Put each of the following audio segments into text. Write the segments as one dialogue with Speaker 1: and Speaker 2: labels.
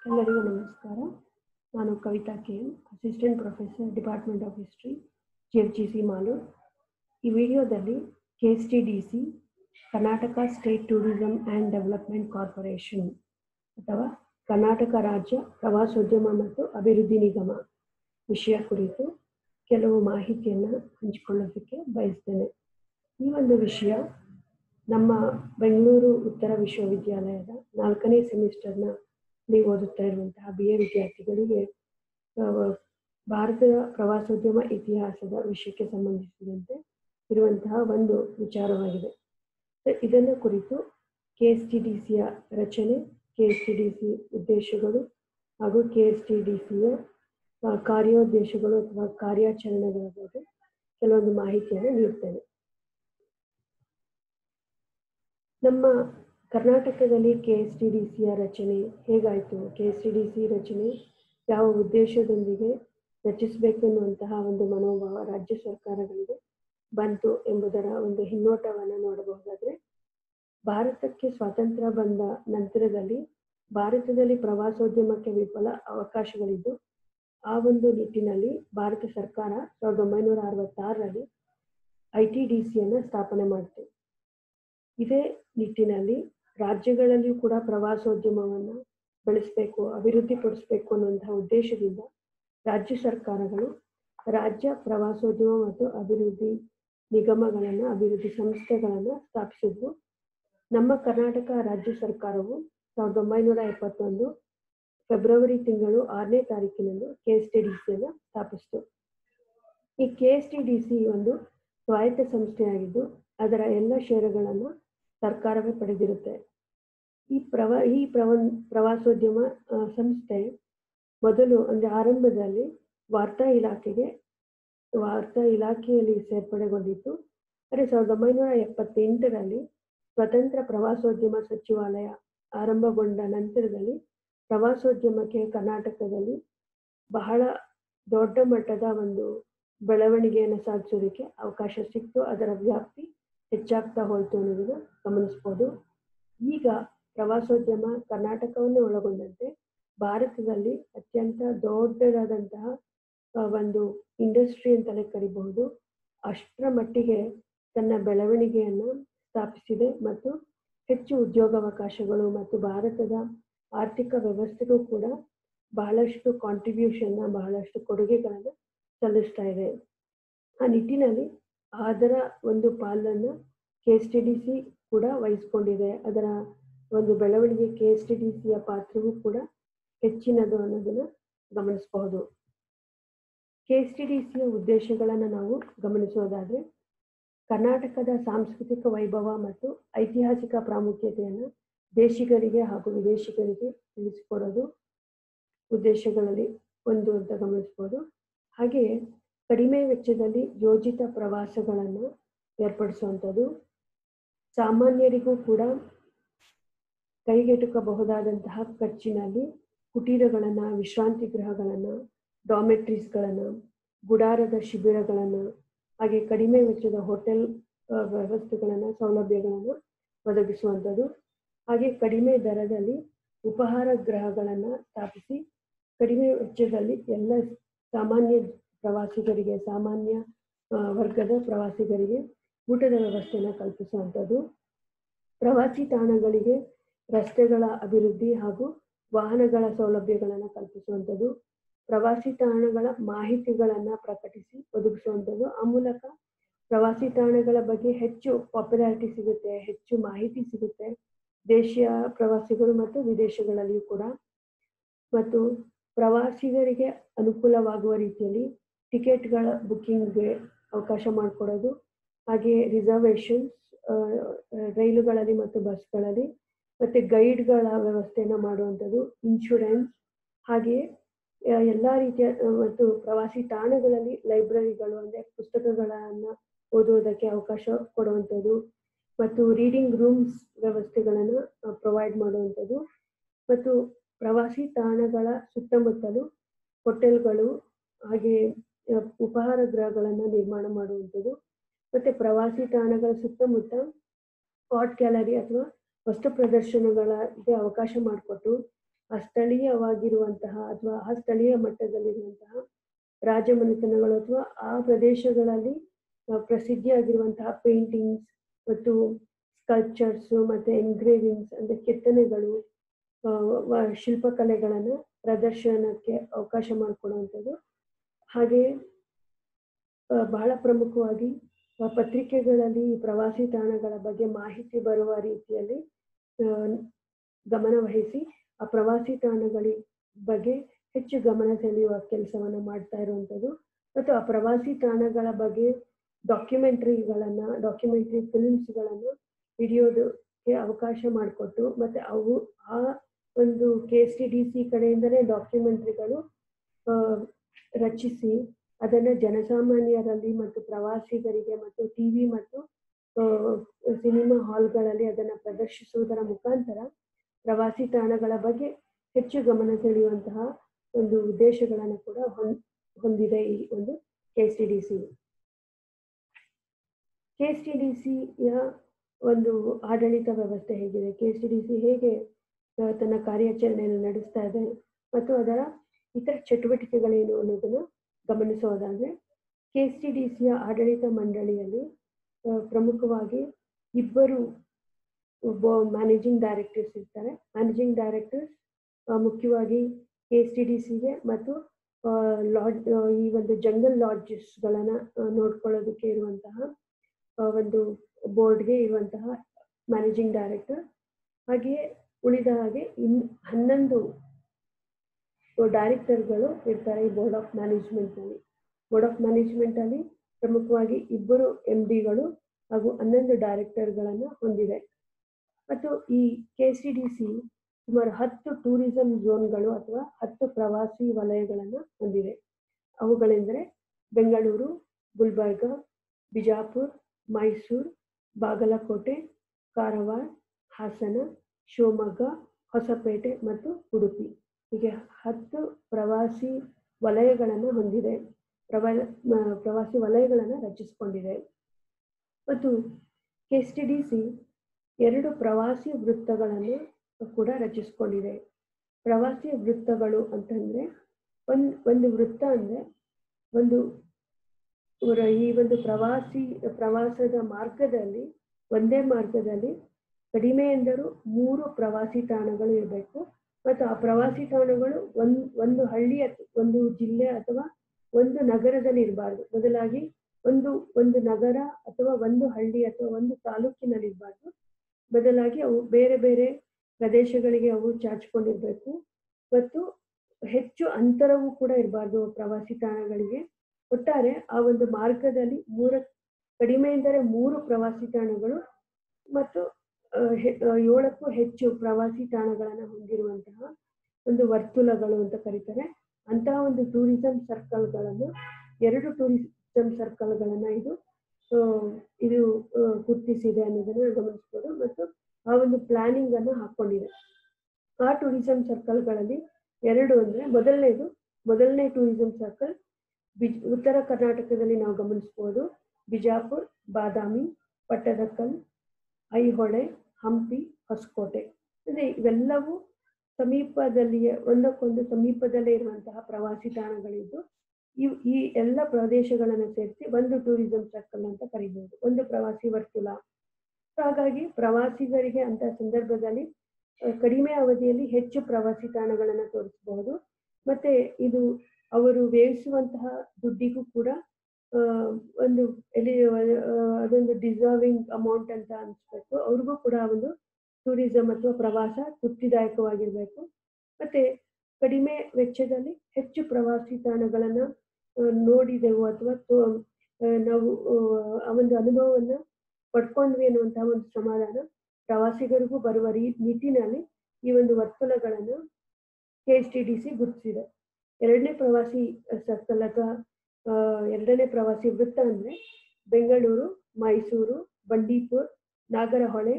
Speaker 1: ಎಲ್ಲರಿಗೂ ನಮಸ್ಕಾರ ನಾನು Kavitha K M assistant professor department of history G F G C Malur ಈ ವಿಡಿಯೋದಲ್ಲಿ K S T D C Karnataka state tourism and development corporation ಅಥವಾ ಕರ್ನಾಟಕ ರಾಜ್ಯ ಪ್ರವಾಸೋದ್ಯಮ ಮತ್ತು ಅಭಿವೃದ್ಧಿ ನಿಗಮ ವಿಷಯ ಕುರಿತು ಕೆಲವು ಮಾಹಿತಿಯನ್ನು ಹಂಚಿಕೊಳ್ಳೋದಕ್ಕೆ ಬಯಸ್ತೇನೆ ಈ ಒಂದು ವಿಷಯ ನಮ್ಮ ಬೆಂಗಳೂರು ಉತ್ತರ ವಿಶ್ವವಿದ್ಯಾಲಯದ ನಾಲ್ಕನೇ ಸೆಮಿಸ್ಟರ್ನ ನೀವು ಓದುತ್ತಾ ಇರುವಂತಹ ಬಿ ಎ ವಿದ್ಯಾರ್ಥಿಗಳಿಗೆ ಆ, ಭಾರತದ ಪ್ರವಾಸೋದ್ಯಮ ಇತಿಹಾಸದ ವಿಷಯಕ್ಕೆ ಸಂಬಂಧಿಸಿದಂತೆ ಇರುವಂತಹ ಒಂದು ವಿಚಾರವಾಗಿದೆ ಸ- ಇದನ್ನ ಕುರಿತು ಕೆ ಎಸ್ ಟಿ ಡಿ ಸಿಯ ರಚನೆ K S T D C ಉದ್ದೇಶಗಳು ಹಾಗೂ ಕೆ ಎಸ್ ಟಿ ಡಿ ಸಿಯ ಕಾರ್ಯೋದ್ದೇಶಗಳು ಅಥವಾ ಕಾರ್ಯಾಚರಣೆಗಳ ಬಗ್ಗೆ ಕೆಲವೊಂದು ಮಾಹಿತಿಯನ್ನು ನೀಡ್ತೇನೆ ನಮ್ಮ ಕರ್ನಾಟಕದಲ್ಲಿ ಕೆ ಎಸ್ ಟಿ ಡಿ ಸಿಯ ರಚನೆ ಹೇಗಾಯಿತು K S T D C ರಚನೆ ಯಾವ ಉದ್ದೇಶದೊಂದಿಗೆ ರಚಿಸಬೇಕೆನ್ನುವಂತಹ ಒಂದು ಮನೋಭಾವ ರಾಜ್ಯ ಸರ್ಕಾರಗಳಿಗೆ ಬಂತು ಎಂಬುದರ ಒಂದು ಹಿನ್ನೋಟವನ್ನು ನೋಡಬಹುದಾದ್ರೆ ಭಾರತಕ್ಕೆ ಸ್ವಾತಂತ್ರ್ಯ ಬಂದ ನಂತರದಲ್ಲಿ ಭಾರತದಲ್ಲಿ ಪ್ರವಾಸೋದ್ಯಮಕ್ಕೆ ವಿಫಲ ಅವಕಾಶಗಳಿದ್ದು ಆ ಒಂದು ನಿಟ್ಟಿನಲ್ಲಿ ಭಾರತ ಸರ್ಕಾರ ಸಾವಿರದ ಒಂಬೈನೂರ ಅರವತ್ತಾರರಲ್ಲಿ ಐ ಟಿ ಡಿ ಸಿಯನ್ನು ಸ್ಥಾಪನೆ ಮಾಡಿತು ಇದೇ ನಿಟ್ಟಿನಲ್ಲಿ ರಾಜ್ಯಗಳಲ್ಲಿಯೂ ಕೂಡ ಪ್ರವಾಸೋದ್ಯಮವನ್ನು ಬೆಳೆಸಬೇಕು ಅಭಿವೃದ್ಧಿಪಡಿಸಬೇಕು ಅನ್ನುವಂತಹ ಉದ್ದೇಶದಿಂದ ರಾಜ್ಯ ಸರ್ಕಾರಗಳು ರಾಜ್ಯ ಪ್ರವಾಸೋದ್ಯಮ ಮತ್ತು ಅಭಿವೃದ್ಧಿ ನಿಗಮಗಳನ್ನು ಅಭಿವೃದ್ಧಿ ಸಂಸ್ಥೆಗಳನ್ನು ಸ್ಥಾಪಿಸಿದ್ವು ನಮ್ಮ ಕರ್ನಾಟಕ ರಾಜ್ಯ ಸರ್ಕಾರವು ಸಾವಿರದ ಒಂಬೈನೂರ ಎಪ್ಪತ್ತೊಂದು ಫೆಬ್ರವರಿ ತಿಂಗಳು ಆರನೇ ತಾರೀಕಿನಂದು ಕೆ ಎಸ್ ಟಿ ಡಿ ಸಿಯನ್ನು ಸ್ಥಾಪಿಸಿತು ಈ K S T D C ಒಂದು ಸ್ವಾಯತ್ತ ಸಂಸ್ಥೆಯಾಗಿದ್ದು ಅದರ ಎಲ್ಲ ಷೇರುಗಳನ್ನು ಸರ್ಕಾರವೇ ಪಡೆದಿರುತ್ತೆ ಈ ಪ್ರವ ಈ ಪ್ರವನ್ ಪ್ರವಾಸೋದ್ಯಮ ಆ, ಸಂಸ್ಥೆ ಮೊದಲು ಅಂದರೆ ಆರಂಭದಲ್ಲಿ ವಾರ್ತಾ ಇಲಾಖೆಗೆ ವಾರ್ತಾ ಇಲಾಖೆಯಲ್ಲಿ ಸೇರ್ಪಡೆಗೊಂಡಿತ್ತು ಆದರೆ ಸಾವಿರದ ಒಂಬೈನೂರ ಎಪ್ಪತ್ತೆಂಟರಲ್ಲಿ ಸ್ವತಂತ್ರ ಪ್ರವಾಸೋದ್ಯಮ ಸಚಿವಾಲಯ ಆರಂಭಗೊಂಡ ನಂತರದಲ್ಲಿ ಪ್ರವಾಸೋದ್ಯಮಕ್ಕೆ ಕರ್ನಾಟಕದಲ್ಲಿ ಬಹಳ ದೊಡ್ಡ ಮಟ್ಟದ ಒಂದು ಬೆಳವಣಿಗೆಯನ್ನು ಸಾಧಿಸೋದಕ್ಕೆ ಅವಕಾಶ ಸಿಕ್ತು ಅದರ ವ್ಯಾಪ್ತಿ ಹೆಚ್ಚಾಗ್ತಾ ಹೋಯಿತು ಅನ್ನೋದನ್ನ ಗಮನಿಸ್ಬೋದು ಈಗ ಪ್ರವಾಸೋದ್ಯಮ ಕರ್ನಾಟಕವನ್ನು ಒಳಗೊಂಡಂತೆ ಭಾರತದಲ್ಲಿ ಅತ್ಯಂತ ದೊಡ್ಡದಾದಂತಹ ಆ, ಒಂದು ಇಂಡಸ್ಟ್ರಿ ಅಂತಲೇ ಕರಿಬಹುದು ಅಷ್ಟರ ಮಟ್ಟಿಗೆ ತನ್ನ ಬೆಳವಣಿಗೆಯನ್ನು ಸ್ಥಾಪಿಸಿದೆ ಮತ್ತು ಹೆಚ್ಚು ಉದ್ಯೋಗಾವಕಾಶಗಳು ಮತ್ತು ಭಾರತದ ಆರ್ಥಿಕ ವ್ಯವಸ್ಥೆಗೂ ಕೂಡ ಬಹಳಷ್ಟು ಕಾಂಟ್ರಿಬ್ಯೂಷನ್ನ ಬಹಳಷ್ಟು ಕೊಡುಗೆಗಳನ್ನು ಸಲ್ಲಿಸ್ತಾ ಇದೆ ಆ ನಿಟ್ಟಿನಲ್ಲಿ ಅದರ ಒಂದು ಪಾಲನ್ನು K S T D C ಕೂಡ ವಹಿಸ್ಕೊಂಡಿದೆ ಅದರ ಒಂದು ಬೆಳವಣಿಗೆ ಕೆ ಎಸ್ ಟಿ ಡಿ ಸಿಯ ಪಾತ್ರವೂ ಕೂಡ ಹೆಚ್ಚಿನದು ಅನ್ನೋದನ್ನ ಗಮನಿಸಬಹುದು ಕೆ ಎಸ್ ಟಿ ಡಿ ಸಿಯ ಉದ್ದೇಶಗಳನ್ನು ನಾವು ಗಮನಿಸೋದಾದ್ರೆ ಕರ್ನಾಟಕದ ಸಾಂಸ್ಕೃತಿಕ ವೈಭವ ಮತ್ತು ಐತಿಹಾಸಿಕ ಪ್ರಾಮುಖ್ಯತೆಯನ್ನು ದೇಶಿಗರಿಗೆ ಹಾಗೂ ವಿದೇಶಿಗರಿಗೆ ತಿಳಿಸಿಕೊಡೋದು ಉದ್ದೇಶಗಳಲ್ಲಿ ಒಂದು ಅಂತ ಗಮನಿಸ್ಬೋದು ಹಾಗೆಯೇ ಕಡಿಮೆ ವೆಚ್ಚದಲ್ಲಿ ಯೋಜಿತ ಪ್ರವಾಸಗಳನ್ನು ಏರ್ಪಡಿಸುವಂಥದ್ದು ಸಾಮಾನ್ಯರಿಗೂ ಕೂಡ ಕೈಗೆಟುಕಬಹುದಾದಂತಹ ಖರ್ಚಿನಲ್ಲಿ ಕುಟೀರಗಳನ್ನು ವಿಶ್ರಾಂತಿ ಗೃಹಗಳನ್ನು ಡಾಮೆಟ್ರೀಸ್ಗಳನ್ನು ಗುಡಾರದ ಶಿಬಿರಗಳನ್ನು ಹಾಗೆ ಕಡಿಮೆ ವೆಚ್ಚದ ಹೋಟೆಲ್ ಆ, ವ್ಯವಸ್ಥೆಗಳನ್ನು ಸೌಲಭ್ಯಗಳನ್ನು ಒದಗಿಸುವಂಥದ್ದು ಹಾಗೆ ಕಡಿಮೆ ದರದಲ್ಲಿ ಉಪಹಾರ ಗೃಹಗಳನ್ನು ಸ್ಥಾಪಿಸಿ ಕಡಿಮೆ ವೆಚ್ಚದಲ್ಲಿ ಎಲ್ಲ ಸಾಮಾನ್ಯ ಪ್ರವಾಸಿಗರಿಗೆ ಸಾಮಾನ್ಯ ಆ, ವರ್ಗದ ಪ್ರವಾಸಿಗರಿಗೆ ಊಟದ ವ್ಯವಸ್ಥೆಯನ್ನು ಕಲ್ಪಿಸುವಂಥದ್ದು ಪ್ರವಾಸಿ ತಾಣಗಳಿಗೆ ರಸ್ತೆಗಳ ಅಭಿವೃದ್ಧಿ ಹಾಗೂ ವಾಹನಗಳ ಸೌಲಭ್ಯಗಳನ್ನು ಕಲ್ಪಿಸುವಂಥದ್ದು ಪ್ರವಾಸಿ ತಾಣಗಳ ಮಾಹಿತಿಗಳನ್ನು ಪ್ರಕಟಿಸಿ ಒದಗಿಸುವಂಥದ್ದು ಆ ಮೂಲಕ ಪ್ರವಾಸಿ ತಾಣಗಳ ಬಗ್ಗೆ ಹೆಚ್ಚು ಪಾಪ್ಯುಲಾರಿಟಿ ಸಿಗುತ್ತೆ ಹೆಚ್ಚು ಮಾಹಿತಿ ಸಿಗುತ್ತೆ ದೇಶೀಯ ಪ್ರವಾಸಿಗರು ಮತ್ತು ವಿದೇಶಗಳಲ್ಲಿಯೂ ಕೂಡ ಮತ್ತು ಪ್ರವಾಸಿಗರಿಗೆ ಅನುಕೂಲವಾಗುವ ರೀತಿಯಲ್ಲಿ ಟಿಕೆಟ್ಗಳ ಬುಕ್ಕಿಂಗ್ಗೆ ಅವಕಾಶ ಮಾಡಿಕೊಡೋದು ಹಾಗೆ ರಿಸರ್ವೇಷನ್ಸ್ ರೈಲುಗಳಲ್ಲಿ ಮತ್ತು ಬಸ್ಗಳಲ್ಲಿ ಮತ್ತು ಗೈಡ್ಗಳ ವ್ಯವಸ್ಥೆಯನ್ನು ಮಾಡುವಂಥದ್ದು ಇನ್ಶೂರೆನ್ಸ್ ಹಾಗೆಯೇ ಆ, ಎಲ್ಲ ರೀತಿಯ ಆ, ಮತ್ತು ಪ್ರವಾಸಿ ತಾಣಗಳಲ್ಲಿ ಲೈಬ್ರರಿಗಳು ಅಂದರೆ ಪುಸ್ತಕಗಳನ್ನು ಓದುವುದಕ್ಕೆ ಅವಕಾಶ ಕೊಡುವಂಥದ್ದು ಮತ್ತು ರೀಡಿಂಗ್ ರೂಮ್ಸ್ ವ್ಯವಸ್ಥೆಗಳನ್ನು ಪ್ರೊವೈಡ್ ಮಾಡುವಂಥದ್ದು ಮತ್ತು ಪ್ರವಾಸಿ ತಾಣಗಳ ಸುತ್ತಮುತ್ತಲು ಹೋಟೆಲ್ಗಳು ಹಾಗೆ ಆ, ಉಪಹಾರ ಗೃಹಗಳನ್ನು ನಿರ್ಮಾಣ ಮಾಡುವಂಥದ್ದು ಮತ್ತು ಪ್ರವಾಸಿ ತಾಣಗಳ ಸುತ್ತಮುತ್ತ ಆರ್ಟ್ ಗ್ಯಾಲರಿ ಅಥವಾ ವಸ್ತು ಪ್ರದರ್ಶನಗಳಿಗೆ ಅವಕಾಶ ಮಾಡಿಕೊಟ್ಟು ಆ ಸ್ಥಳೀಯವಾಗಿರುವಂತಹ ಅಥವಾ ಆ ಸ್ಥಳೀಯ ಮಟ್ಟದಲ್ಲಿರುವಂತಹ ರಾಜಮನೆತನಗಳು ಅಥವಾ ಆ ಪ್ರದೇಶಗಳಲ್ಲಿ ಆ, ಪ್ರಸಿದ್ಧಿಯಾಗಿರುವಂತಹ ಪೇಂಟಿಂಗ್ಸ್ ಮತ್ತು ಸ್ಕಲ್ಪ್ಚರ್ಸ್ ಮತ್ತೆ ಎನ್ಗ್ರೇವಿಂಗ್ಸ್ ಅಂದ್ರೆ ಕೆತ್ತನೆಗಳು ಆ, ವ- ಶಿಲ್ಪಕಲೆಗಳನ್ನ ಪ್ರದರ್ಶನಕ್ಕೆ ಅವಕಾಶ ಮಾಡಿಕೊಡುವಂಥದ್ದು ಹಾಗೆ ಆ, ಬಹಳ ಪ್ರಮುಖವಾಗಿ ಆ, ಪತ್ರಿಕೆಗಳಲ್ಲಿ ಈ ಪ್ರವಾಸಿ ತಾಣಗಳ ಬಗ್ಗೆ ಮಾಹಿತಿ ಬರುವ ರೀತಿಯಲ್ಲಿ ಆ, ಗಮನ ವಹಿಸಿ ಆ ಪ್ರವಾಸಿ ತಾಣಗಳ ಬಗ್ಗೆ ಹೆಚ್ಚು ಗಮನ ಸೆಳೆಯುವ ಕೆಲಸವನ್ನ ಮಾಡ್ತಾ ಇರುವಂಥದ್ದು ಮತ್ತು ಆ ಪ್ರವಾಸಿ ತಾಣಗಳ ಬಗ್ಗೆ ಡಾಕ್ಯುಮೆಂಟ್ರಿಗಳನ್ನ ಡಾಕ್ಯುಮೆಂಟ್ರಿ ಫಿಲ್ಮ್ಸ್ಗಳನ್ನ ಹಿಡಿಯೋದಕ್ಕೆ ಅವಕಾಶ ಮಾಡಿಕೊಟ್ಟು ಮತ್ತೆ ಅವು ಆ ಒಂದು K S T D C ಕಡೆಯಿಂದಲೇ ಡಾಕ್ಯುಮೆಂಟ್ರಿಗಳು ಆ, ರಚಿಸಿ ಅದನ್ನ ಜನಸಾಮಾನ್ಯರಲ್ಲಿ ಮತ್ತು ಪ್ರವಾಸಿಗರಿಗೆ ಮತ್ತು ಟಿವಿ ಮತ್ತು ಆ, ಸಿನಿಮಾ ಹಾಲ್ಗಳಲ್ಲಿ ಅದನ್ನ ಪ್ರದರ್ಶಿಸುವುದರ ಮುಖಾಂತರ ಪ್ರವಾಸಿ ತಾಣಗಳ ಬಗ್ಗೆ ಹೆಚ್ಚು ಗಮನ ಸೆಳೆಯುವಂತಹ ಒಂದು ಉದ್ದೇಶಗಳನ್ನು ಕೂಡ ಹೊಂ- ಹೊಂದಿದೆ ಈ ಒಂದು K S T D C K S T D ಸಿಯ ಒಂದು ಆಡಳಿತ ವ್ಯವಸ್ಥೆ ಹೇಗಿದೆ K S T D C ಹೇಗೆ ಆ, ತನ್ನ ಕಾರ್ಯಾಚರಣೆಯನ್ನು ನಡೆಸ್ತಾ ಇದೆ ಮತ್ತು ಅದರ ಇತರ ಚಟುವಟಿಕೆಗಳೇನು ಅನ್ನೋದನ್ನ ಗಮನಿಸೋದಾದ್ರೆ ಕೆ ಎಸ್ ಟಿ ಡಿ ಸಿಯ ಆಡಳಿತ ಮಂಡಳಿಯಲ್ಲಿ ಆ, ಪ್ರಮುಖವಾಗಿ ಇಬ್ಬರು ಒಬ್ಬ ಮ್ಯಾನೇಜಿಂಗ್ ಡೈರೆಕ್ಟರ್ಸ್ ಇರ್ತಾರೆ ಮ್ಯಾನೇಜಿಂಗ್ ಡೈರೆಕ್ಟರ್ಸ್ ಮುಖ್ಯವಾಗಿ ಕೆ ಎಸ್ ಟಿ ಡಿ ಸಿಗೆ ಮತ್ತು ಲಾಡ್ಜ್ ಈ ಒಂದು ಜಂಗಲ್ ಲಾಡ್ಜಸ್ಗಳನ್ನ ನೋಡ್ಕೊಳ್ಳೋದಕ್ಕೆ ಇರುವಂತಹ ಆ, ಒಂದು ಬೋರ್ಡ್ಗೆ ಇರುವಂತಹ ಮ್ಯಾನೇಜಿಂಗ್ ಡೈರೆಕ್ಟರ್ ಹಾಗೆಯೇ ಉಳಿದ ಹಾಗೆ ಇನ್ ಹನ್ನೊಂದು ಡೈರೆಕ್ಟರ್ಗಳು ಇರ್ತಾರೆ ಈ ಬೋರ್ಡ್ ಆಫ್ ಮ್ಯಾನೇಜ್ಮೆಂಟ್ನಲ್ಲಿ ಬೋರ್ಡ್ ಆಫ್ ಮ್ಯಾನೇಜ್ಮೆಂಟಲ್ಲಿ ಪ್ರಮುಖವಾಗಿ ಇಬ್ಬರು ಎಂ ಡಿಗಳು ಹಾಗೂ ಹನ್ನೊಂದು ಡೈರೆಕ್ಟರ್ಗಳನ್ನು ಹೊಂದಿದೆ ಮತ್ತು ಈ ಕೆ ಸಿ ಡಿ ಸಿ ಸುಮಾರು ಹತ್ತು ಟೂರಿಸಂ ಝೋನ್ಗಳು ಅಥವಾ ಹತ್ತು ಪ್ರವಾಸಿ ವಲಯಗಳನ್ನು ಹೊಂದಿದೆ ಅವುಗಳೆಂದರೆ ಬೆಂಗಳೂರು ಗುಲ್ಬರ್ಗ ಬಿಜಾಪುರ್ ಮೈಸೂರು ಬಾಗಲಕೋಟೆ ಕಾರವಾರ ಹಾಸನ ಶಿವಮೊಗ್ಗ ಹೊಸಪೇಟೆ ಮತ್ತು ಉಡುಪಿ ಹೀಗೆ ಹತ್ತು ಪ್ರವಾಸಿ ವಲಯಗಳನ್ನು ಹೊಂದಿದೆ ಪ್ರವ ಮ- ಪ್ರವಾಸಿ ವಲಯಗಳನ್ನು ರಚಿಸಿಕೊಂಡಿದೆ ಮತ್ತು K S T D C ಎರಡು ಪ್ರವಾಸಿ ವೃತ್ತಗಳನ್ನು ಕೂಡ ರಚಿಸಿಕೊಂಡಿದೆ ಪ್ರವಾಸಿ ವೃತ್ತಗಳು ಅಂತಂದ್ರೆ ಒಂದ್ ಒಂದು ವೃತ್ತ ಅಂದ್ರೆ ಒಂದು ಊರ- ಈ ಒಂದು ಪ್ರವಾಸಿ ಪ್ರವಾಸದ ಮಾರ್ಗದಲ್ಲಿ ಒಂದೇ ಮಾರ್ಗದಲ್ಲಿ ಕಡಿಮೆ ಎಂದರೂ ಮೂರು ಪ್ರವಾಸಿ ತಾಣಗಳು ಇರಬೇಕು ಮತ್ತು ಆ ಪ್ರವಾಸಿ ತಾಣಗಳು ಒಂದ್ ಒಂದು ಹಳ್ಳಿ ಅತ್- ಒಂದು ಜಿಲ್ಲೆ ಅಥವಾ ಒಂದು ನಗರದಲ್ಲಿ ಇರಬಾರ್ದು ಬದಲಾಗಿ ಒಂದು ಒಂದು ನಗರ ಅಥವಾ ಒಂದು ಹಳ್ಳಿ ಅಥವಾ ಒಂದು ತಾಲೂಕಿನಲ್ಲಿ ಇರಬಾರ್ದು ಬದಲಾಗಿ ಅವು ಬೇರೆ ಬೇರೆ ಪ್ರದೇಶಗಳಿಗೆ ಅವು ಚಾಚಿಕೊಂಡಿರ್ಬೇಕು ಮತ್ತು ಹೆಚ್ಚು ಅಂತರವೂ ಕೂಡ ಇರಬಾರ್ದು ಪ್ರವಾಸಿ ತಾಣಗಳಿಗೆ ಒಟ್ಟಾರೆ ಆ ಒಂದು ಮಾರ್ಗದಲ್ಲಿ ಮೂರ ಕಡಿಮೆ ಎಂದರೆ ಮೂರು ಪ್ರವಾಸಿ ತಾಣಗಳು ಮತ್ತು ಆ, ಹೆ- ಆ, ಏಳಕ್ಕೂ ಹೆಚ್ಚು ಪ್ರವಾಸಿ ತಾಣಗಳನ್ನು ಹೊಂದಿರುವಂತಹ ಒಂದು ವರ್ತುಲಗಳು ಅಂತ ಕರೀತಾರೆ ಅಂತಹ ಒಂದು ಟೂರಿಸಂ ಸರ್ಕಲ್ಗಳನ್ನು ಎರಡು ಟೂರಿಸಂ ಸರ್ಕಲ್ಗಳನ್ನ ಇದು ಆ, ಇದು ಆ, ಗುರ್ತಿಸಿದೆ ಅನ್ನೋದನ್ನ ಗಮನಿಸ್ಬೋದು ಮತ್ತು ಆ ಒಂದು ಪ್ಲಾನಿಂಗ್ ಅನ್ನು ಹಾಕೊಂಡಿದೆ ಆ ಟೂರಿಸಂ ಸರ್ಕಲ್ಗಳಲ್ಲಿ ಎರಡು ಅಂದ್ರೆ ಮೊದಲನೇದು ಮೊದಲನೇ ಟೂರಿಸಂ ಸರ್ಕಲ್ ಬಿಜ್ ಉತ್ತರ ಕರ್ನಾಟಕದಲ್ಲಿ ನಾವು ಗಮನಿಸ್ಬೋದು ಬಿಜಾಪುರ್ ಬಾದಾಮಿ ಪಟ್ಟದಕಲ್ ಐಹೊಳೆ ಹಂಪಿ ಹೊಸಕೋಟೆ ಅಂದ್ರೆ ಇವೆಲ್ಲವೂ ಸಮೀಪದಲ್ಲಿಯೇ ಒಂದಕ್ಕೊಂದು ಸಮೀಪದಲ್ಲೇ ಇರುವಂತಹ ಪ್ರವಾಸಿ ತಾಣಗಳಿದ್ದು ಇವ್ ಈ ಎಲ್ಲ ಪ್ರದೇಶಗಳನ್ನು ಸೇರಿಸಿ ಒಂದು ಟೂರಿಸಂ ಸರ್ಕಲ್ ಅಂತ ಕರಿಬಹುದು ಒಂದು ಪ್ರವಾಸಿ ವರ್ತುಲ ಹಾಗಾಗಿ ಪ್ರವಾಸಿಗರಿಗೆ ಅಂತ ಸಂದರ್ಭದಲ್ಲಿ ಆ, ಕಡಿಮೆ ಅವಧಿಯಲ್ಲಿ ಹೆಚ್ಚು ಪ್ರವಾಸಿ ತಾಣಗಳನ್ನು ತೋರಿಸಬಹುದು ಮತ್ತೆ ಇದು ಅವರು ವ್ಯಯಿಸುವಂತಹ ದುಡ್ಡಿಗೂ ಕೂಡ ಆ, ಒಂದು ಎಲ್ಲಿ ಆ, ಅದೊಂದು ಡಿಸರ್ವಿಂಗ್ ಅಮೌಂಟ್ ಅಂತ ಅನ್ಸ್ಬೇಕು ಅವ್ರಿಗೂ ಕೂಡ ಒಂದು ಟೂರಿಸಂ ಅಥವಾ ಪ್ರವಾಸ ತೃಪ್ತಿದಾಯಕವಾಗಿರ್ಬೇಕು ಮತ್ತೆ ಕಡಿಮೆ ವೆಚ್ಚದಲ್ಲಿ ಹೆಚ್ಚು ಪ್ರವಾಸಿ ತಾಣಗಳನ್ನ ಆ, ನೋಡಿದೆವು ಅಥವಾ ತೋ- ಆ, ನಾವು ಆ, ಆ ಒಂದು ಅನುಭವವನ್ನ ಪಡ್ಕೊಂಡ್ವಿ ಅನ್ನುವಂತಹ ಒಂದು ಸಮಾಧಾನ ಪ್ರವಾಸಿಗರಿಗೂ ಬರುವ ರೀ ನಿಟ್ಟಿನಲ್ಲಿ ಈ ಒಂದು ವರ್ತುಲಗಳನ್ನು K S T D C ಗುರುತಿಸಿದೆ ಎರಡನೇ ಪ್ರವಾಸಿ ಸರ್ಕಲ್ ಅಥವಾ ಆ, ಎರಡನೇ ಪ್ರವಾಸಿ ವೃತ್ತ ಅಂದ್ರೆ ಬೆಂಗಳೂರು ಮೈಸೂರು ಬಂಡೀಪುರ್ ನಾಗರಹೊಳೆ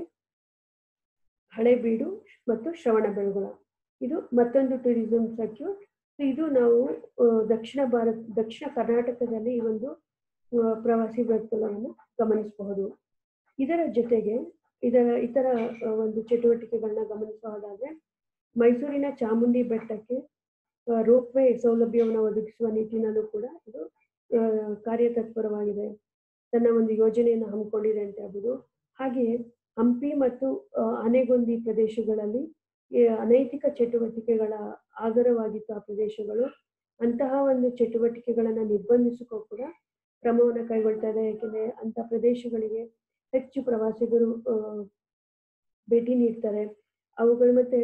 Speaker 1: ಹಳೇಬೀಡು ಮತ್ತು ಶ್ರವಣಬೆಳಗೊಳ ಇದು ಮತ್ತೊಂದು ಟೂರಿಸಂ ಸರ್ಕ್ಯೂಟ್ ಇದು ನಾವು ಆ, ದಕ್ಷಿಣ ಭಾರತ ದಕ್ಷಿಣ ಕರ್ನಾಟಕದಲ್ಲಿ ಈ ಒಂದು ಆ, ಪ್ರವಾಸಿ ವರ್ತುಲವನ್ನು ಗಮನಿಸಬಹುದು ಇದರ ಜೊತೆಗೆ ಇದರ ಇತರ ಆ, ಒಂದು ಚಟುವಟಿಕೆಗಳನ್ನ ಗಮನಿಸೋದಾದ್ರೆ ಮೈಸೂರಿನ ಚಾಮುಂಡಿ ಬೆಟ್ಟಕ್ಕೆ ರೋಪ್ವೇ ಸೌಲಭ್ಯವನ್ನು ಒದಗಿಸುವ ನಿಟ್ಟಿನಲ್ಲೂ ಕೂಡ ಇದು ಆ, ಕಾರ್ಯತತ್ಪರವಾಗಿದೆ ತನ್ನ ಒಂದು ಯೋಜನೆಯನ್ನು ಹಮ್ಮಿಕೊಂಡಿದೆ ಅಂತ ಹೇಳ್ಬೋದು ಹಾಗೆಯೇ ಹಂಪಿ ಮತ್ತು ಆ, ಆನೆಗೊಂದಿ ಪ್ರದೇಶಗಳಲ್ಲಿ ಈ ಅನೈತಿಕ ಚಟುವಟಿಕೆಗಳ ಆಗರವಾಗಿತ್ತು ಆ ಪ್ರದೇಶಗಳು ಅಂತಹ ಒಂದು ಚಟುವಟಿಕೆಗಳನ್ನ ನಿರ್ಬಂಧಿಸಕ್ಕೂ ಕೂಡ ಕ್ರಮವನ್ನು ಕೈಗೊಳ್ತಾ ಇದೆ ಯಾಕೆಂದ್ರೆ ಅಂತ ಪ್ರದೇಶಗಳಿಗೆ ಹೆಚ್ಚು ಪ್ರವಾಸಿಗರು ಆ, ಭೇಟಿ ನೀಡ್ತಾರೆ ಅವುಗಳು ಮತ್ತೆ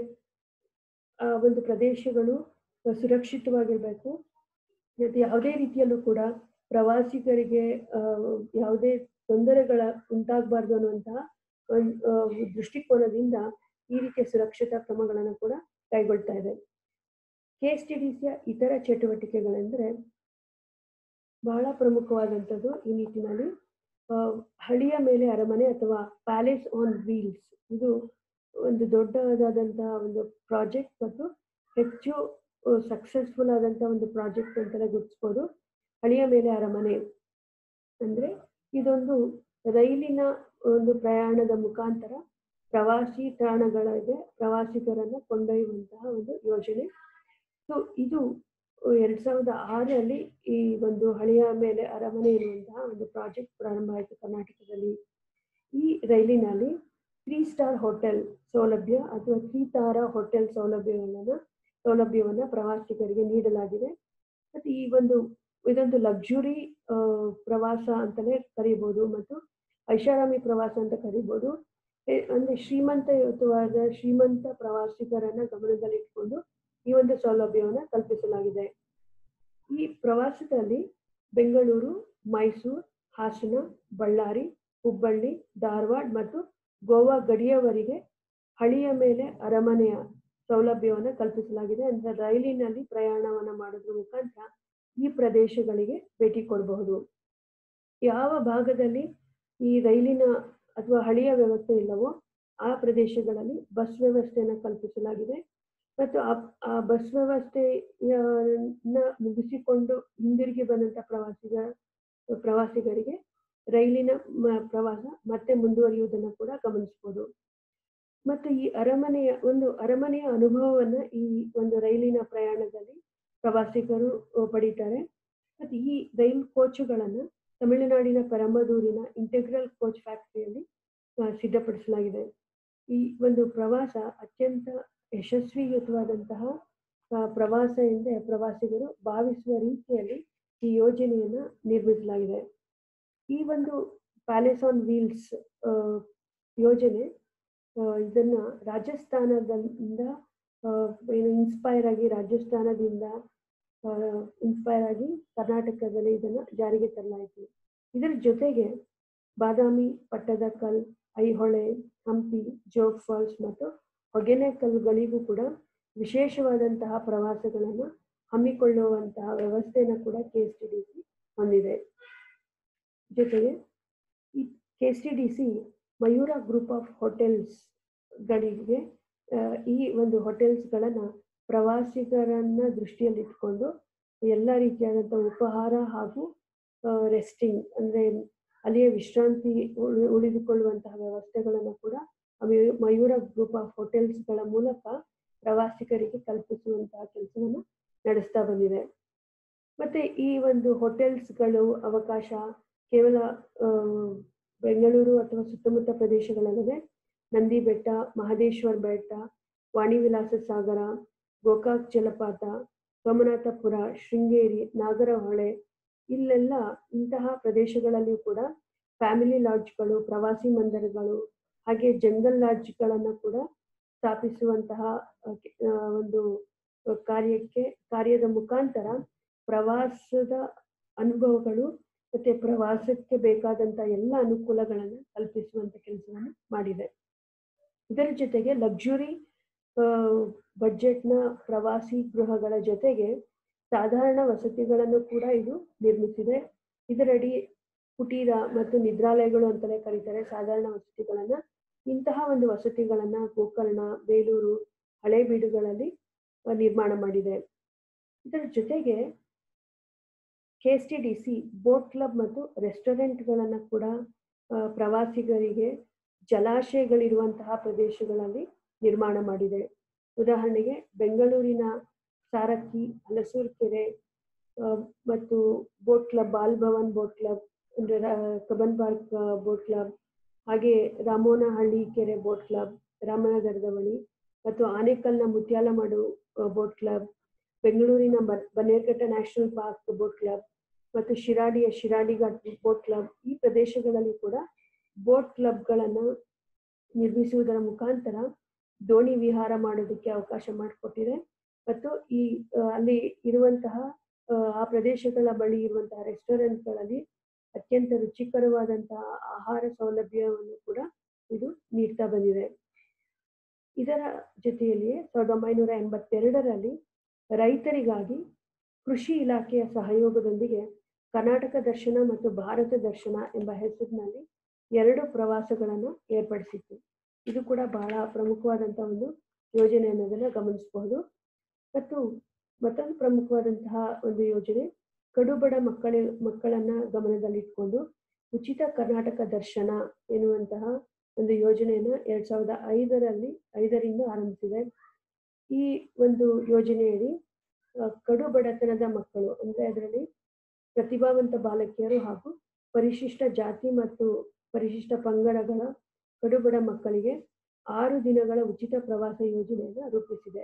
Speaker 1: ಆ ಒಂದು ಪ್ರದೇಶಗಳು ಸುರಕ್ಷಿತವಾಗಿರ್ಬೇಕು ಮತ್ತೆ ಯಾವುದೇ ರೀತಿಯಲ್ಲೂ ಕೂಡ ಪ್ರವಾಸಿಗರಿಗೆ ಆ, ಯಾವುದೇ ತೊಂದರೆಗಳ ಉಂಟಾಗಬಾರ್ದು ಅನ್ನುವಂತಹ ಒಂದ್, ಆ, ದೃಷ್ಟಿಕೋನದಿಂದ ಈ ರೀತಿಯ ಸುರಕ್ಷತಾ ಕ್ರಮಗಳನ್ನು ಕೂಡ ಕೈಗೊಳ್ತಾ ಇದೆ ಕೆ ಎಸ್ ಟಿ ಡಿ ಸಿಯ ಇತರ ಚಟುವಟಿಕೆಗಳೆಂದರೆ ಬಹಳ ಪ್ರಮುಖವಾದಂಥದ್ದು ಈ ನಿಟ್ಟಿನಲ್ಲಿ ಆ, ಹಳಿಯ ಮೇಲೆ ಅರಮನೆ ಅಥವಾ ಪ್ಯಾಲೇಸ್ ಆನ್ ವೀಲ್ಸ್ ಇದು ಒಂದು ದೊಡ್ಡದಾದಂತಹ ಒಂದು ಪ್ರಾಜೆಕ್ಟ್ ಮತ್ತು ಹೆಚ್ಚು ಸಕ್ಸಸ್ಫುಲ್ ಆದಂತಹ ಒಂದು ಪ್ರಾಜೆಕ್ಟ್ ಅಂತಲೇ ಗುರುತಿಸ್ಬೋದು ಹಳಿಯ ಮೇಲೆ ಅರಮನೆ ಅಂದ್ರೆ ಇದೊಂದು ರೈಲಿನ ಒಂದು ಪ್ರಯಾಣದ ಮುಖಾಂತರ ಪ್ರವಾಸಿ ತಾಣಗಳಿಗೆ ಪ್ರವಾಸಿಗರನ್ನ ಕೊಂಡೊಯ್ಯುವಂತಹ ಒಂದು ಯೋಜನೆ ಸೊ ಇದು ಎರಡ್ ಸಾವಿರದ ಆರರಲ್ಲಿ ಈ ಒಂದು ಹಳೆಯ ಮೇಲೆ ಅರಮನೆ ಎನ್ನುವಂತಹ ಒಂದು ಪ್ರಾಜೆಕ್ಟ್ ಪ್ರಾರಂಭ ಆಯಿತು ಕರ್ನಾಟಕದಲ್ಲಿ ಈ ರೈಲಿನಲ್ಲಿ ತ್ರೀ ಸ್ಟಾರ್ ಹೋಟೆಲ್ ಸೌಲಭ್ಯ ಅಥವಾ ತ್ರೀ ತಾರ ಹೋಟೆಲ್ ಸೌಲಭ್ಯಗಳನ್ನ ಸೌಲಭ್ಯವನ್ನ ಪ್ರವಾಸಿಗರಿಗೆ ನೀಡಲಾಗಿದೆ ಮತ್ತೆ ಈ ಒಂದು ಇದೊಂದು ಲಕ್ಸುರಿ ಪ್ರವಾಸ ಅಂತಲೇ ಕರೀಬಹುದು ಮತ್ತು ಐಷಾರಾಮಿ ಪ್ರವಾಸ ಅಂತ ಕರೀಬಹುದು ಎ- ಅಂದ್ರೆ ಶ್ರೀಮಂತಯುತವಾದ ಶ್ರೀಮಂತ ಪ್ರವಾಸಿಗರನ್ನ ಗಮನದಲ್ಲಿಟ್ಕೊಂಡು ಈ ಒಂದು ಸೌಲಭ್ಯವನ್ನ ಕಲ್ಪಿಸಲಾಗಿದೆ ಈ ಪ್ರವಾಸದಲ್ಲಿ ಬೆಂಗಳೂರು ಮೈಸೂರು ಹಾಸನ ಬಳ್ಳಾರಿ ಹುಬ್ಬಳ್ಳಿ ಧಾರವಾಡ ಮತ್ತು ಗೋವಾ ಗಡಿಯವರೆಗೆ ಹಳಿಯ ಮೇಲೆ ಅರಮನೆಯ ಸೌಲಭ್ಯವನ್ನು ಕಲ್ಪಿಸಲಾಗಿದೆ ಅಂದ್ರೆ ರೈಲಿನಲ್ಲಿ ಪ್ರಯಾಣವನ್ನ ಮಾಡೋದ್ರ ಮುಖಾಂತರ ಈ ಪ್ರದೇಶಗಳಿಗೆ ಭೇಟಿ ಕೊಡಬಹುದು ಯಾವ ಭಾಗದಲ್ಲಿ ಈ ರೈಲಿನ ಅಥವಾ ಹಳಿಯ ವ್ಯವಸ್ಥೆ ಇಲ್ಲವೋ ಆ ಪ್ರದೇಶಗಳಲ್ಲಿ ಬಸ್ ವ್ಯವಸ್ಥೆಯನ್ನು ಕಲ್ಪಿಸಲಾಗಿದೆ ಮತ್ತು ಆ ಆ ಬಸ್ ವ್ಯವಸ್ಥೆಯನ್ನ ಮುಗಿಸಿಕೊಂಡು ಹಿಂದಿರುಗಿ ಬಂದಂತ ಪ್ರವಾಸಿಗ ಪ್ರವಾಸಿಗರಿಗೆ ರೈಲಿನ ಮ- ಪ್ರವಾಸ ಮತ್ತೆ ಮುಂದುವರಿಯುವುದನ್ನು ಕೂಡ ಗಮನಿಸಬಹುದು ಮತ್ತು ಈ ಅರಮನೆಯ ಒಂದು ಅರಮನೆಯ ಅನುಭವವನ್ನ ಈ ಒಂದು ರೈಲಿನ ಪ್ರಯಾಣದಲ್ಲಿ ಪ್ರವಾಸಿಗರು ಅಹ್, ಪಡೀತಾರೆ ಮತ್ತು ಈ ರೈಲ್ ಕೋಚುಗಳನ್ನು ತಮಿಳುನಾಡಿನ ಪೆರಂಬದೂರಿನ ಇಂಟೆಗ್ರಲ್ ಕೋಚ್ ಫ್ಯಾಕ್ಟರಿಯಲ್ಲಿ ಅಹ್, ಸಿದ್ಧಪಡಿಸಲಾಗಿದೆ ಈ ಒಂದು ಪ್ರವಾಸ ಅತ್ಯಂತ ಯಶಸ್ವಿಯುತವಾದಂತಹ ಅಹ್, ಪ್ರವಾಸ ಎಂದೇ ಪ್ರವಾಸಿಗರು ಭಾವಿಸುವ ರೀತಿಯಲ್ಲಿ ಈ ಯೋಜನೆಯನ್ನ ನಿರ್ಮಿಸಲಾಗಿದೆ ಈ ಒಂದು ಪ್ಯಾಲೇಸ್ ಆನ್ ವೀಲ್ಸ್ ಯೋಜನೆ ಆ, ಇದನ್ನ ರಾಜಸ್ಥಾನದಿಂದ ಆ, ಏನು ಇನ್ಸ್ಪೈರ್ ಆಗಿ ರಾಜಸ್ಥಾನದಿಂದ ಇನ್ಸ್ಪೈರ್ ಆಗಿ ಕರ್ನಾಟಕದಲ್ಲಿ ಇದನ್ನ ಜಾರಿಗೆ ತರಲಾಯಿತು ಇದರ ಜೊತೆಗೆ ಬಾದಾಮಿ ಪಟ್ಟದಕಲ್ ಐಹೊಳೆ ಹಂಪಿ ಜೋಗ್ ಫಾಲ್ಸ್ ಮತ್ತು ಹೊಗೆನೆಕಲ್ಗಳಿಗೂ ಕೂಡ ವಿಶೇಷವಾದಂತಹ ಪ್ರವಾಸಗಳನ್ನು ಹಮ್ಮಿಕೊಳ್ಳುವಂತಹ ವ್ಯವಸ್ಥೆಯನ್ನು ಕೂಡ K S T D C ಹೊಂದಿದೆ ಜೊತೆಗೆ ಈ K S T D C Mayura group of ಹೋಟೆಲ್ಸ್ಗಳಿಗೆ ಈ ಒಂದು ಹೋಟೆಲ್ಸ್ಗಳನ್ನು ಪ್ರವಾಸಿಗರನ್ನ ದೃಷ್ಟಿಯಲ್ಲಿಟ್ಕೊಂಡು ಎಲ್ಲ ರೀತಿಯಾದಂಥ ಉಪಹಾರ ಹಾಗೂ ರೆಸ್ಟಿಂಗ್ ಅಂದರೆ ಅಲ್ಲಿಯ ವಿಶ್ರಾಂತಿ ಉಳಿ- ಉಳಿದುಕೊಳ್ಳುವಂತಹ ವ್ಯವಸ್ಥೆಗಳನ್ನು ಕೂಡ ಆ ಮಯೂ- ಮಯೂರ ಗ್ರೂಪ್ ಆಫ್ ಹೋಟೆಲ್ಸ್ಗಳ ಮೂಲಕ ಪ್ರವಾಸಿಗರಿಗೆ ಕಲ್ಪಿಸುವಂತಹ ಕೆಲಸವನ್ನು ನಡೆಸ್ತಾ ಬಂದಿದೆ ಮತ್ತೆ ಈ ಒಂದು ಹೋಟೆಲ್ಸ್ಗಳು ಅವಕಾಶ ಕೇವಲ ಆ, ಬೆಂಗಳೂರು ಅಥವಾ ಸುತ್ತಮುತ್ತ ಪ್ರದೇಶಗಳಲ್ಲದೆ ನಂದಿ ಬೆಟ್ಟ ಮಹದೇಶ್ವರ ಬೆಟ್ಟ ವಾಣಿ ವಿಲಾಸ ಸಾಗರ ಗೋಕಾಕ್ ಜಲಪಾತ ಸೋಮನಾಥಪುರ ಶೃಂಗೇರಿ ನಾಗರಹೊಳೆ ಇಲ್ಲೆಲ್ಲ ಇಂತಹ ಪ್ರದೇಶಗಳಲ್ಲಿಯೂ ಕೂಡ ಫ್ಯಾಮಿಲಿ ಲಾಡ್ಜ್ಗಳು ಪ್ರವಾಸಿ ಮಂದಿರಗಳು ಹಾಗೆ ಜಂಗಲ್ ಲಾಡ್ಜ್ಗಳನ್ನು ಕೂಡ ಸ್ಥಾಪಿಸುವಂತಹ ಆ, ಕೆ- ಆ, ಒಂದು ಕಾರ್ಯಕ್ಕೆ ಕಾರ್ಯದ ಮುಖಾಂತರ ಪ್ರವಾಸದ ಅನುಭವಗಳು ಮತ್ತೆ ಪ್ರವಾಸಕ್ಕೆ ಬೇಕಾದಂತ ಎಲ್ಲ ಅನುಕೂಲಗಳನ್ನು ಕಲ್ಪಿಸುವಂತ ಕೆಲಸವನ್ನು ಮಾಡಿದೆ ಇದರ ಜೊತೆಗೆ ಲಕ್ಸುರಿ ಬಜೆಟ್ನ ಪ್ರವಾಸಿ ಗೃಹಗಳ ಜೊತೆಗೆ ಸಾಧಾರಣ ವಸತಿಗಳನ್ನು ಕೂಡ ಇದು ನಿರ್ಮಿಸಿದೆ ಇದರಡಿ ಕುಟೀರ ಮತ್ತು ನಿದ್ರಾಲಯಗಳು ಅಂತಲೇ ಕರೀತಾರೆ ಸಾಧಾರಣ ವಸತಿಗಳನ್ನ ಇಂತಹ ಒಂದು ವಸತಿಗಳನ್ನ ಗೋಕರ್ಣ ಬೇಲೂರು ಹಳೇಬೀಡುಗಳಲ್ಲಿ ಆ, ನಿರ್ಮಾಣ ಮಾಡಿದೆ ಇದರ ಜೊತೆಗೆ K S T D C boat club ಮತ್ತು ರೆಸ್ಟೋರೆಂಟ್ಗಳನ್ನು ಕೂಡ ಆ, ಪ್ರವಾಸಿಗರಿಗೆ ಜಲಾಶಯಗಳಿರುವಂತಹ ಪ್ರದೇಶಗಳಲ್ಲಿ ನಿರ್ಮಾಣ ಮಾಡಿದೆ ಉದಾಹರಣೆಗೆ ಬೆಂಗಳೂರಿನ ಸಾರಕ್ಕಿ ಹಲಸೂರು ಕೆರೆ ಆ, ಮತ್ತು boat club Bal Bhavan boat club ಅಂದ್ರೆ ರಾ- ಕಬ್ಬನ್ ಪಾರ್ಕ್ ಆ, ಬೋಟ್ ಕ್ಲಬ್ ಹಾಗೆ ರಾಮೋನಹಳ್ಳಿ ಕೆರೆ ಬೋಟ್ ಕ್ಲಬ್ ರಾಮನಗರದ ಬಳಿ ಮತ್ತು ಆನೇಕಲ್ನ ಮುತ್ಯಾಲಮಾಡು ಆ, ಬೋಟ್ ಕ್ಲಬ್ ಬೆಂಗಳೂರಿನ ಬ- Bannerghatta national park boat club ಮತ್ತು ಶಿರಾಡಿಯ ಶಿರಾಡಿ ಘಾಟ್ ಬೋಟ್ ಕ್ಲಬ್ ಈ ಪ್ರದೇಶಗಳಲ್ಲಿ ಕೂಡ ಬೋಟ್ ಕ್ಲಬ್ಗಳನ್ನು ನಿರ್ಮಿಸುವುದರ ಮುಖಾಂತರ ದೋಣಿ ವಿಹಾರ ಮಾಡೋದಕ್ಕೆ ಅವಕಾಶ ಮಾಡಿಕೊಟ್ಟಿದೆ ಮತ್ತು ಈ ಆ, ಅಲ್ಲಿ ಇರುವಂತಹ ಆ, ಆ ಪ್ರದೇಶಗಳ ಬಳಿ ಇರುವಂತಹ ರೆಸ್ಟೋರೆಂಟ್ಗಳಲ್ಲಿ ಅತ್ಯಂತ ರುಚಿಕರವಾದಂತಹ ಆಹಾರ ಸೌಲಭ್ಯವನ್ನು ಕೂಡ ಇದು ನೀಡ್ತಾ ಬಂದಿದೆ ಇದರ ಜೊತೆಯಲ್ಲಿಯೇ ಸಾವಿರದ ಒಂಬೈನೂರ ಎಂಬತ್ತೆರಡರಲ್ಲಿ ರೈತರಿಗಾಗಿ ಕೃಷಿ ಇಲಾಖೆಯ ಸಹಯೋಗದೊಂದಿಗೆ ಕರ್ನಾಟಕ ದರ್ಶನ ಮತ್ತು ಭಾರತ ದರ್ಶನ ಎಂಬ ಹೆಸರಿನಲ್ಲಿ ಎರಡು ಪ್ರವಾಸಗಳನ್ನು ಏರ್ಪಡಿಸಿತ್ತು ಇದು ಕೂಡ ಬಹಳ ಪ್ರಮುಖವಾದಂತಹ ಒಂದು ಯೋಜನೆ ಅನ್ನೋದನ್ನ ಗಮನಿಸಬಹುದು ಮತ್ತು ಮತ್ತೊಂದು ಪ್ರಮುಖವಾದಂತಹ ಒಂದು ಯೋಜನೆ ಕಡುಬಡ ಮಕ್ಕಳ ಮಕ್ಕಳನ್ನ ಗಮನದಲ್ಲಿಟ್ಕೊಂಡು ಉಚಿತ ಕರ್ನಾಟಕ ದರ್ಶನ ಎನ್ನುವಂತಹ ಒಂದು ಯೋಜನೆಯನ್ನ ಎರಡ್ ಸಾವಿರದ ಐದರಲ್ಲಿ ಐದರಿಂದ ಆರಂಭಿಸಿದೆ ಈ ಒಂದು ಯೋಜನೆಯಡಿ ಆ, ಕಡು ಬಡತನದ ಮಕ್ಕಳು ಅಂದ್ರೆ ಅದರಲ್ಲಿ ಪ್ರತಿಭಾವಂತ ಬಾಲಕಿಯರು ಹಾಗೂ ಪರಿಶಿಷ್ಟ ಜಾತಿ ಮತ್ತು ಪರಿಶಿಷ್ಟ ಪಂಗಡಗಳ ಕಡುಬಡ ಮಕ್ಕಳಿಗೆ ಆರು ದಿನಗಳ ಉಚಿತ ಪ್ರವಾಸ ಯೋಜನೆಯನ್ನು ರೂಪಿಸಿದೆ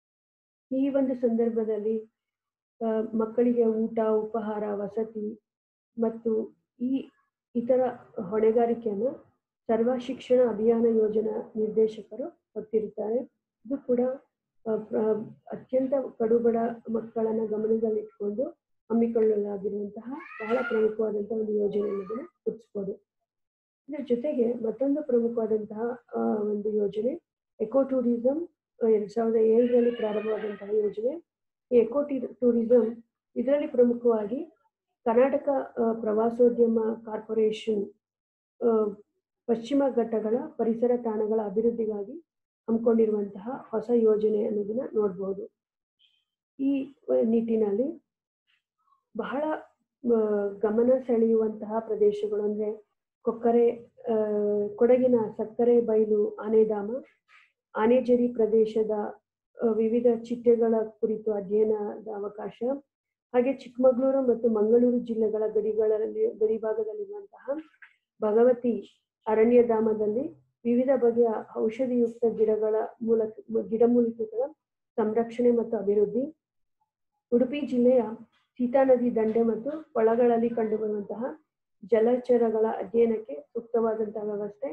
Speaker 1: ಈ ಒಂದು ಸಂದರ್ಭದಲ್ಲಿ ಆ, ಮಕ್ಕಳಿಗೆ ಊಟ ಉಪಹಾರ ವಸತಿ ಮತ್ತು ಈ ಇತರ ಹೊಣೆಗಾರಿಕೆಯನ್ನು ಸರ್ವ ಶಿಕ್ಷಣ ಅಭಿಯಾನ ಯೋಜನಾ ನಿರ್ದೇಶಕರು ಹೊತ್ತಿರುತ್ತಾರೆ ಇದು ಕೂಡ ಆ, ಪ್ರ- ಅತ್ಯಂತ ಕಡುಬಡ ಮಕ್ಕಳನ್ನ ಗಮನದಲ್ಲಿಟ್ಕೊಂಡು ಹಮ್ಮಿಕೊಳ್ಳಲಾಗಿರುವಂತಹ ಬಹಳ ಪ್ರಮುಖವಾದಂತಹ ಒಂದು ಯೋಜನೆ ಅನ್ನೋದನ್ನ ಗುರುತಿಸ್ಬೋದು ಇದರ ಜೊತೆಗೆ ಮತ್ತೊಂದು ಪ್ರಮುಖವಾದಂತಹ ಆ, ಒಂದು ಯೋಜನೆ ಎಕೋ ಟೂರಿಸಂ ಎರಡ್ ಸಾವಿರದ ಏಳರಲ್ಲಿ ಪ್ರಾರಂಭವಾದಂತಹ ಯೋಜನೆ ಈ ಎಕೋ ಟೂರಿಸಂ ಇದರಲ್ಲಿ ಪ್ರಮುಖವಾಗಿ ಕರ್ನಾಟಕ ಆ, ಪ್ರವಾಸೋದ್ಯಮ ಕಾರ್ಪೊರೇಷನ್ ಆ, ಪಶ್ಚಿಮ ಘಟ್ಟಗಳ ಪರಿಸರ ತಾಣಗಳ ಅಭಿವೃದ್ಧಿಗಾಗಿ ಹಮ್ಮಿಕೊಂಡಿರುವಂತಹ ಹೊಸ ಯೋಜನೆ ಅನ್ನೋದನ್ನ ನೋಡಬಹುದು ಈ ಆ, ನಿಟ್ಟಿನಲ್ಲಿ ಬಹಳ ಆ, ಗಮನ ಸೆಳೆಯುವಂತಹ ಪ್ರದೇಶಗಳು ಅಂದ್ರೆ ಕೊಕ್ಕರೆ ಆ, ಕೊಡಗಿನ ಸಕ್ಕರೆ ಬೈಲು ಆನೆಧಾಮ ಆನೆಜರಿ ಪ್ರದೇಶದ ಆ, ವಿವಿಧ ಚಿಟ್ಟೆಗಳ ಕುರಿತು ಅಧ್ಯಯನದ ಅವಕಾಶ ಹಾಗೆ ಚಿಕ್ಕಮಗಳೂರು ಮತ್ತು ಮಂಗಳೂರು ಜಿಲ್ಲೆಗಳ ಗಡಿಗಳಲ್ಲಿ ಗಡಿಭಾಗದಲ್ಲಿರುವಂತಹ ಭಗವತಿ ಅರಣ್ಯಧಾಮದಲ್ಲಿ ವಿವಿಧ ಬಗೆಯ ಔಷಧಿಯುಕ್ತ ಗಿಡಗಳ ಮೂಲಕ ಗಿಡಮೂಲಿಕೆಗಳ ಸಂರಕ್ಷಣೆ ಮತ್ತು ಅಭಿವೃದ್ಧಿ ಉಡುಪಿ ಜಿಲ್ಲೆಯ ಸೀತಾ ನದಿ ದಂಡೆ ಮತ್ತು ಕೊಳಗಳಲ್ಲಿ ಕಂಡುಬರುವಂತಹ ಜಲಚರಗಳ ಅಧ್ಯಯನಕ್ಕೆ ಸೂಕ್ತವಾದಂತಹ ವ್ಯವಸ್ಥೆ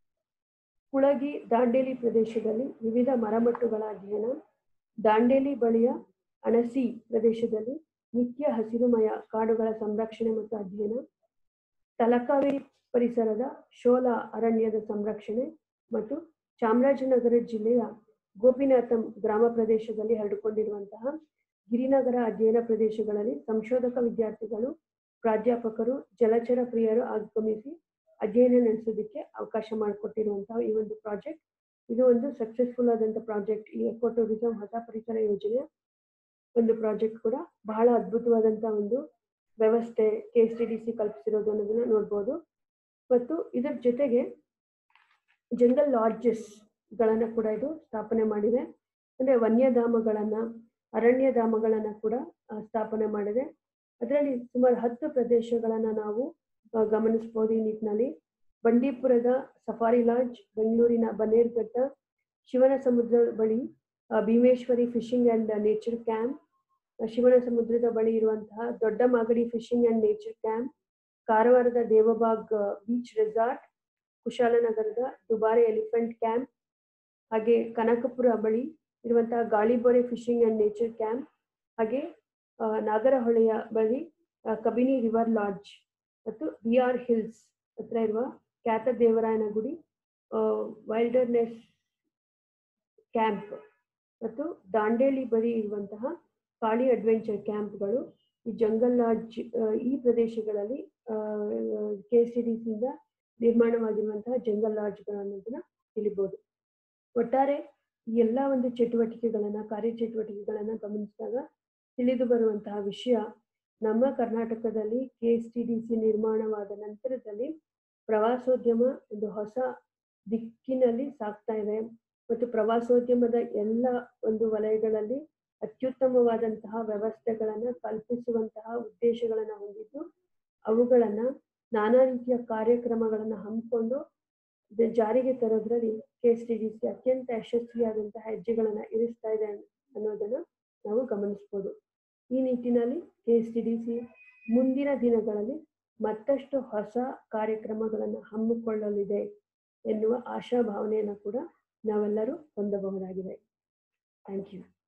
Speaker 1: ಕುಳಗಿ ದಾಂಡೇಲಿ ಪ್ರದೇಶದಲ್ಲಿ ವಿವಿಧ ಮರಮಟ್ಟುಗಳ ಅಧ್ಯಯನ ದಾಂಡೇಲಿ ಬಳಿಯ ಅಣಸಿ ಪ್ರದೇಶದಲ್ಲಿ ನಿತ್ಯ ಹಸಿರುಮಯ ಕಾಡುಗಳ ಸಂರಕ್ಷಣೆ ಮತ್ತು ಅಧ್ಯಯನ ತಲಕಾವೇರಿ ಪರಿಸರದ ಶೋಲ ಅರಣ್ಯದ ಸಂರಕ್ಷಣೆ ಮತ್ತು ಚಾಮರಾಜನಗರ ಜಿಲ್ಲೆಯ ಗೋಪಿನಾಥಂ ಗ್ರಾಮ ಪ್ರದೇಶದಲ್ಲಿ ಹರಡಿಕೊಂಡಿರುವಂತಹ ಗಿರಿನಗರ ಅಧ್ಯಯನ ಪ್ರದೇಶಗಳಲ್ಲಿ ಸಂಶೋಧಕ ವಿದ್ಯಾರ್ಥಿಗಳು ಪ್ರಾಧ್ಯಾಪಕರು ಜಲಚರ ಪ್ರಿಯರು ಆಗಮಿಸಿ ಅಧ್ಯಯನ ನಡೆಸೋದಕ್ಕೆ ಅವಕಾಶ ಮಾಡಿಕೊಟ್ಟಿರುವಂತಹ ಈ ಒಂದು ಪ್ರಾಜೆಕ್ಟ್ ಇದು ಒಂದು ಸಕ್ಸಸ್ಫುಲ್ ಆದಂತ ಪ್ರಾಜೆಕ್ಟ್ ಈ ಎಕೋ ಟೂರಿಸಂ ಹೊಸ ಪರಿಸರ ಯೋಜನೆಯ ಒಂದು ಪ್ರಾಜೆಕ್ಟ್ ಕೂಡ ಬಹಳ ಅದ್ಭುತವಾದಂತ ಒಂದು ವ್ಯವಸ್ಥೆ K S T D C ಕಲ್ಪಿಸಿರೋದು ಅನ್ನೋದನ್ನ ನೋಡ್ಬೋದು ಮತ್ತು ಇದರ ಜೊತೆಗೆ ಜಂಗಲ್ ಲಾಡ್ಜಸ್ ಗಳನ್ನ ಕೂಡ ಇದು ಸ್ಥಾಪನೆ ಮಾಡಿದೆ ಅಂದ್ರೆ ವನ್ಯಧಾಮಗಳನ್ನ ಅರಣ್ಯಧಾಮಗಳನ್ನ ಕೂಡ ಆ, ಸ್ಥಾಪನೆ ಮಾಡಿದೆ ಅದರಲ್ಲಿ ಸುಮಾರು ಹತ್ತು ಪ್ರದೇಶಗಳನ್ನ ನಾವು ಆ, ಗಮನಿಸಬಹುದು ಈ ನಿಟ್ಟಿನಲ್ಲಿ ಬಂಡೀಪುರದ ಸಫಾರಿ ಲಾಡ್ಜ್ ಬೆಂಗಳೂರಿನ ಬನ್ನೇರುಘಟ್ಟ ಶಿವನ ಸಮುದ್ರದ ಬಳಿ ಆ, Bhimeshwari fishing and nature camp ಶಿವನ ಸಮುದ್ರದ ಬಳಿ ಇರುವಂತಹ ದೊಡ್ಡ Magadi fishing and nature camp ಕಾರವಾರದ ದೇವಬಾಗ್ ಬೀಚ್ ರೆಸಾರ್ಟ್ ಕುಶಾಲನಗರದ ದುಬಾರೆ ಎಲಿಫೆಂಟ್ ಕ್ಯಾಂಪ್ ಹಾಗೆ ಕನಕಪುರ ಬಳಿ ಇರುವಂತಹ Galibore fishing and nature camp ಹಾಗೆ ಆ, ನಾಗರಹೊಳೆಯ ಬಳಿ ಆ, ಕಬಿನಿ ರಿವರ್ ಲಾಡ್ಜ್ ಮತ್ತು ಬಿ ಆರ್ ಹಿಲ್ಸ್ ಹತ್ರ ಇರುವ ಖ್ಯಾತ ದೇವರಾಯನ ಗುಡಿ ವೈಲ್ಡರ್ನೆಸ್ ಕ್ಯಾಂಪ್ ಮತ್ತು ದಾಂಡೇಲಿ ಬಳಿ ಇರುವಂತಹ ಕಾಳಿ ಅಡ್ವೆಂಚರ್ ಕ್ಯಾಂಪ್ಗಳು ಈ ಜಂಗಲ್ ಲಾಡ್ಜ್ ಆ, ಈ ಪ್ರದೇಶಗಳಲ್ಲಿ ಕೆ ಎಸ್ ಟಿ ಡಿ ಸಿಯಿಂದ ನಿರ್ಮಾಣವಾಗಿರುವಂತಹ ಜಂಗಲ್ ಲಾಡ್ಜ್ಗಳು ಅನ್ನೋದನ್ನ ತಿಳಿಬಹುದು ಒಟ್ಟಾರೆ ಈ ಎಲ್ಲ ಒಂದು ಚಟುವಟಿಕೆಗಳನ್ನ ಕಾರ್ಯಚಟುವಟಿಕೆಗಳನ್ನ ಗಮನಿಸಿದಾಗ ತಿಳಿದು ಬರುವಂತಹ ವಿಷಯ ನಮ್ಮ ಕರ್ನಾಟಕದಲ್ಲಿ K S T D C ನಿರ್ಮಾಣವಾದ ನಂತರದಲ್ಲಿ ಪ್ರವಾಸೋದ್ಯಮ ಒಂದು ಹೊಸ ದಿಕ್ಕಿನಲ್ಲಿ ಸಾಗ್ತಾ ಇದೆ ಮತ್ತು ಪ್ರವಾಸೋದ್ಯಮದ ಎಲ್ಲ ಒಂದು ವಲಯಗಳಲ್ಲಿ ಅತ್ಯುತ್ತಮವಾದಂತಹ ವ್ಯವಸ್ಥೆಗಳನ್ನು ಕಲ್ಪಿಸುವಂತಹ ಉದ್ದೇಶಗಳನ್ನು ಹೊಂದಿದ್ದು ಅವುಗಳನ್ನ ನಾನಾ ರೀತಿಯ ಕಾರ್ಯಕ್ರಮಗಳನ್ನು ಹಮ್ಮಿಕೊಂಡು ಜ- ಜಾರಿಗೆ ತರೋದ್ರಲ್ಲಿ K S T D C ಅತ್ಯಂತ ಯಶಸ್ವಿಯಾದಂತಹ ಹೆಜ್ಜೆಗಳನ್ನ ಇರಿಸ್ತಾ ಇದೆ ಅನ್ನೋದನ್ನ ನಾವು ಗಮನಿಸ್ಬೋದು ಈ ನಿಟ್ಟಿನಲ್ಲಿ K S T D C ಮುಂದಿನ ದಿನಗಳಲ್ಲಿ ಮತ್ತಷ್ಟು ಹೊಸ ಕಾರ್ಯಕ್ರಮಗಳನ್ನು ಹಮ್ಮಿಕೊಳ್ಳಲಿದೆ ಎನ್ನುವ ಆಶಾಭಾವನೆಯನ್ನು ಕೂಡ ನಾವೆಲ್ಲರೂ ಹೊಂದಬಹುದಾಗಿದೆ ಥ್ಯಾಂಕ್ ಯು